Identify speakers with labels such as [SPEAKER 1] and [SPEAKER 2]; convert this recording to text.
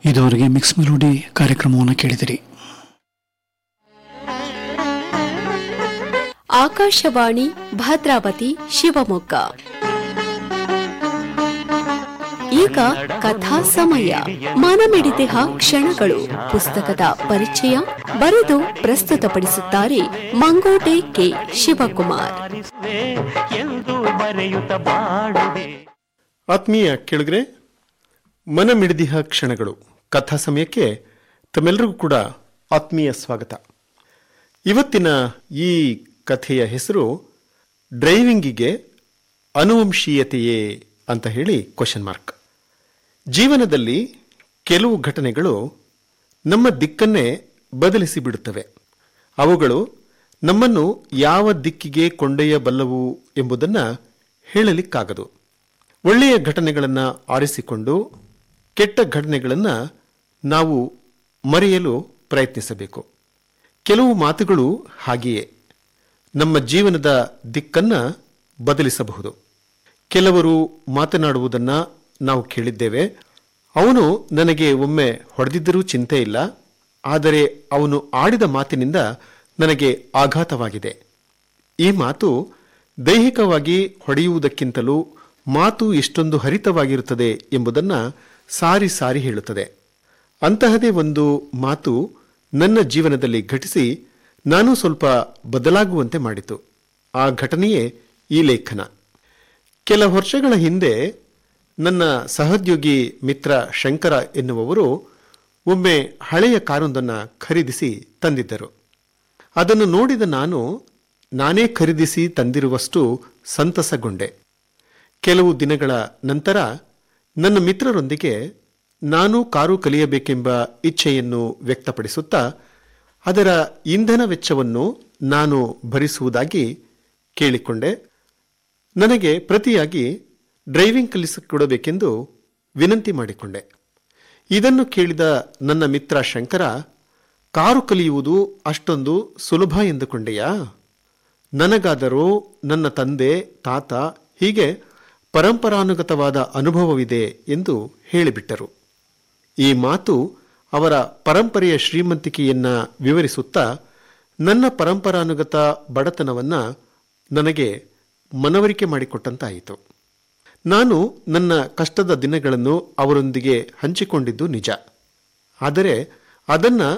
[SPEAKER 1] ಇದುವರೆಗೆ mix melody ಕಾರ್ಯಕ್ರಮವನ್ನು ಕೇಳಿದಿರಿ
[SPEAKER 2] ಆಕಾಶವಾಣಿ ಭದ್ರಾವತಿ ಶಿವಮೊಗ್ಗ ಈಗ ಕಥಾ ಸಮಯ ಮನಮಿಡಿದಿಹ ಕ್ಷಣಗಳು ಪುಸ್ತಕದ ಪರಿಚಯ ಬರೆದು ಪ್ರಸ್ತುತಪಡಿಸುತ್ತಾರೆ ಮಂಗೋಟೆ ಕೆ ಶಿವಕುಮಾರ್
[SPEAKER 3] ಹರಿಸುವೆ ಎಂದು ಬರೆಯುತ್ತ ಬಾಡುವೆ
[SPEAKER 4] ಆತ್ಮೀಯ ಕೆಳಗರೆ ಮನಮಿಡಿದಿಹ ಕ್ಷಣಗಳು ಕಥಾ ಸಮಯಕ್ಕೆ ತಮ್ಮೆಲ್ಲರಿಗೂ ಕೂಡ ಆತ್ಮೀಯ ಸ್ವಾಗತ ಇವತ್ತಿನ ಈ ಕಥೆಯ ಹೆಸರು ಡ್ರೈವಿಂಗಿಗೆ ಅನುವಂಶೀಯತೆಯೇ ಅಂತ ಹೇಳಿ ಕ್ವಶನ್ ಮಾರ್ಕ್ ಜೀವನದಲ್ಲಿ ಕೆಲವು ಘಟನೆಗಳು ನಮ್ಮ ದಿಕ್ಕನ್ನೇ ಬದಲಿಸಿ ಬಿಡುತ್ತವೆ ಅವುಗಳು ನಮ್ಮನ್ನು ಯಾವ ದಿಕ್ಕಿಗೆ ಕೊಂಡೊಯ್ಯಬಲ್ಲವು ಎಂಬುದನ್ನು ಹೇಳಲಿಕ್ಕಾಗದು ಒಳ್ಳೆಯ ಘಟನೆಗಳನ್ನು ಆರಿಸಿಕೊಂಡು ಕೆಟ್ಟ ಘಟನೆಗಳನ್ನು ನಾವು ಮರೆಯಲು ಪ್ರಯತ್ನಿಸಬೇಕು ಕೆಲವು ಮಾತುಗಳು ಹಾಗೆಯೇ ನಮ್ಮ ಜೀವನದ ದಿಕ್ಕನ್ನು ಬದಲಿಸಬಹುದು ಕೆಲವರು ಮಾತನಾಡುವುದನ್ನು ನಾವು ಕೇಳಿದ್ದೇವೆ ಅವನು ನನಗೆ ಒಮ್ಮೆ ಹೊಡೆದಿದ್ದರೂ ಚಿಂತೆ ಇಲ್ಲ ಆದರೆ ಅವನು ಆಡಿದ ಮಾತಿನಿಂದ ನನಗೆ ಆಘಾತವಾಗಿದೆ ಈ ಮಾತು ದೈಹಿಕವಾಗಿ ಹೊಡೆಯುವುದಕ್ಕಿಂತಲೂ ಮಾತು ಎಷ್ಟೊಂದು ಹರಿತವಾಗಿರುತ್ತದೆ ಎಂಬುದನ್ನು ಸಾರಿ ಸಾರಿ ಹೇಳುತ್ತದೆ ಅಂತಹದೇ ಒಂದು ಮಾತು ನನ್ನ ಜೀವನದಲ್ಲಿ ಘಟಿಸಿ ನಾನು ಸ್ವಲ್ಪ ಬದಲಾಗುವಂತೆ ಮಾಡಿತು ಆ ಘಟನೆಯೇ ಈ ಲೇಖನ ಕೆಲ ವರ್ಷಗಳ ಹಿಂದೆ ನನ್ನ ಸಹೋದ್ಯೋಗಿ ಮಿತ್ರ ಶಂಕರ ಎನ್ನುವವರು ಒಮ್ಮೆ ಹಳೆಯ ಕಾರೊಂದನ್ನು ಖರೀದಿಸಿ ತಂದಿದ್ದರು ಅದನ್ನು ನೋಡಿದ ನಾನು ನಾನೇ ಖರೀದಿಸಿ ತಂದಿರುವಷ್ಟು ಸಂತಸಗೊಂಡೆ ಕೆಲವು ದಿನಗಳ ನಂತರ ನನ್ನ ಮಿತ್ರರೊಂದಿಗೆ ನಾನು ಕಾರು ಕಲಿಯಬೇಕೆಂಬ ಇಚ್ಛೆಯನ್ನು ವ್ಯಕ್ತಪಡಿಸುತ್ತಾ ಅದರ ಇಂಧನ ವೆಚ್ಚವನ್ನು ನಾನು ಭರಿಸುವುದಾಗಿ ಕೇಳಿಕೊಂಡೆ ನನಗೆ ಪ್ರತಿಯಾಗಿ ಡ್ರೈವಿಂಗ್ ಕಲಿಸಿಕೊಡಬೇಕೆಂದು ವಿನಂತಿ ಮಾಡಿಕೊಂಡೆ ಇದನ್ನು ಕೇಳಿದ ನನ್ನ ಮಿತ್ರ ಶಂಕರ ಕಾರು ಕಲಿಯುವುದು ಅಷ್ಟೊಂದು ಸುಲಭ ಎಂದುಕೊಂಡೆಯಾ ನನಗಾದರೂ ನನ್ನ ತಂದೆ ತಾತ ಹೀಗೆ ಪರಂಪರಾನುಗತವಾದ ಅನುಭವವಿದೆ ಎಂದು ಹೇಳಿಬಿಟ್ಟರು ಈ ಮಾತು ಅವರ ಪರಂಪರೆಯ ಶ್ರೀಮಂತಿಕೆಯನ್ನ ವಿವರಿಸುತ್ತಾ ನನ್ನ ಪರಂಪರಾನುಗತ ಬಡತನವನ್ನ ನನಗೆ ಮನವರಿಕೆ ಮಾಡಿಕೊಟ್ಟಂತಾಯಿತು ನಾನು ನನ್ನ ಕಷ್ಟದ ದಿನಗಳನ್ನು ಅವರೊಂದಿಗೆ ಹಂಚಿಕೊಂಡಿದ್ದು ನಿಜ ಆದರೆ ಅದನ್ನು